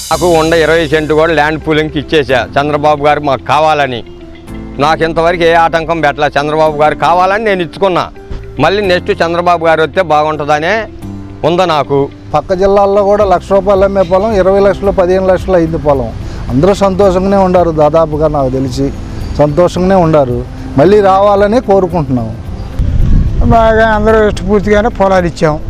నాకు ఉండ ఇరవై సెంటు కూడా ల్యాండ్ పూలింగ్కి ఇచ్చేసా చంద్రబాబు గారు మాకు కావాలని నాకు ఇంతవరకు ఏ ఆటంకం పెట్టలే చంద్రబాబు గారు కావాలని నేను ఇచ్చుకున్నా మళ్ళీ నెక్స్ట్ చంద్రబాబు గారు వస్తే బాగుంటుందనే ఉందా నాకు పక్క జిల్లాల్లో కూడా లక్ష రూపాయలు అమ్మే పొలం ఇరవై లక్షలు పదిహేను లక్షలు అయింది పొలం అందరూ సంతోషంగానే ఉండారు దాదాపుగా నాకు తెలిసి సంతోషంగానే ఉండారు మళ్ళీ రావాలని కోరుకుంటున్నాము బాగా అందరూ ఇష్టపూర్తిగానే పొలాలు ఇచ్చాము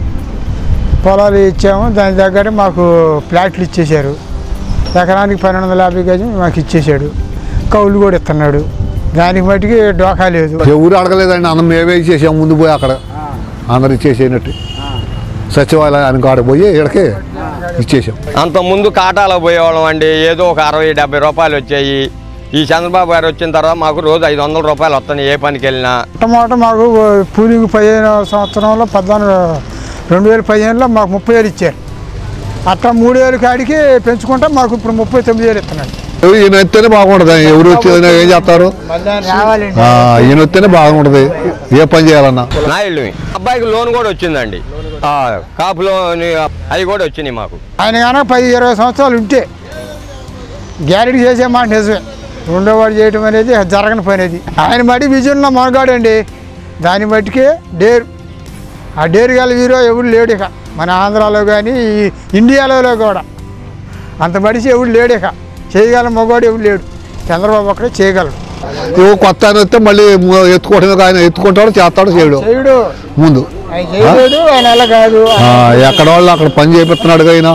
పొలాలు ఇచ్చాము దాని తగ్గట్టు మాకు ప్లాట్లు ఇచ్చేశారు ఎకరానికి పన్నెండు వందల యాభై గజం మాకు ఇచ్చేశాడు కౌలు కూడా ఇస్తున్నాడు దానికి మట్టుకి డోకా లేదు ఎవరు అడగలేదండి అందరం మేమే ఇచ్చేసాం ముందు పోయి అక్కడ అందరు ఇచ్చేసేనట్టు సచివాలయానికి ఆడ పోయి ఇక్కడికి ఇచ్చేసాం అంత ముందు కాటాలో పోయేవాళ్ళం అండి ఏదో ఒక అరవై డెబ్బై రూపాయలు వచ్చాయి ఈ చంద్రబాబు గారు వచ్చిన తర్వాత మాకు రోజు ఐదు వందల రూపాయలు వస్తున్నాయి ఏ పనికి వెళ్ళినా మొట్టమొదట మాకు కూలింగ్ పదిహేను సంవత్సరంలో పద్నాలుగు రెండు వేల పదిహేనులో మాకు ముప్పై వేలు ఇచ్చారు అట్లా మూడు వేలు కాడికి పెంచుకుంటే మాకు ఇప్పుడు ముప్పై తొమ్మిది వేలు ఇస్తున్నాడు ఎవరు ఈయన వస్తేనే బాగుంటుంది ఎవరు వచ్చి ఏం చేస్తారు రావాలండి ఆ, ఈయన వస్తేనే బాగుంటుంది ఏ పని చేయాలన్నా నాయుళ్ళు అబ్బాయికి లోన్ కూడా వచ్చిందండి ఆ, కాపు లోన్ అవి కూడా వచ్చినాయి మాకు ఆయన కనుక పది ఇరవై సంవత్సరాలు ఉంటే గ్యారెంటీ చేసే మాట నిజమే రెండోవాడు చేయడం అనేది జరగని పని అది ఆయన మడి విజయంలో మనగాడండి దాన్ని బట్టికే డేరు ఆ డేరు గల హీరో ఎవడు లేడు ఇక మన ఆంధ్రాలో కానీ ఇండియాలో కూడా అంత మడిసి ఎవడు లేడు ఇక చేయగల మగవాడు ఎవడు లేడు చంద్రబాబు ఒక్కడే చేయగలడు ఏవో కొత్త ఆయన వస్తే మళ్ళీ ము- ఎత్తుకోవటమే ఆయన ఎత్తుకుంటాడు చేస్తాడు చేయడు చేయడు ముందు ఆయన చేయలేడు ఆయన అలా కాదు ఆ, ఎక్కడ వాళ్ళు అక్కడ పని చేపిస్తున్నాడు ఆయన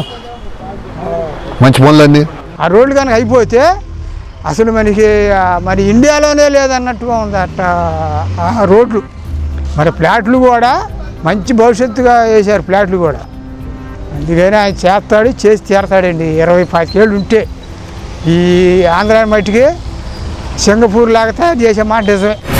మంచి పనులన్నీ ఆ రోడ్లు కనుక అయిపోతే అసలు మనకి ఆ, మరి ఇండియాలోనే లేదన్నట్టుగా ఉంది అట్ట ఆ రోడ్లు మరి ఫ్లాట్లు కూడా మంచి భవిష్యత్తుగా వేశారు ఫ్లాట్లు కూడా అందుకని ఆయన చేస్తాడు చేసి తీరతాడండి ఇరవై పాతికేళ్ళు ఉంటే ఈ ఆంధ్ర మట్టికి సింగపూర్ లాగా తయారు చేసే మాట నిజమే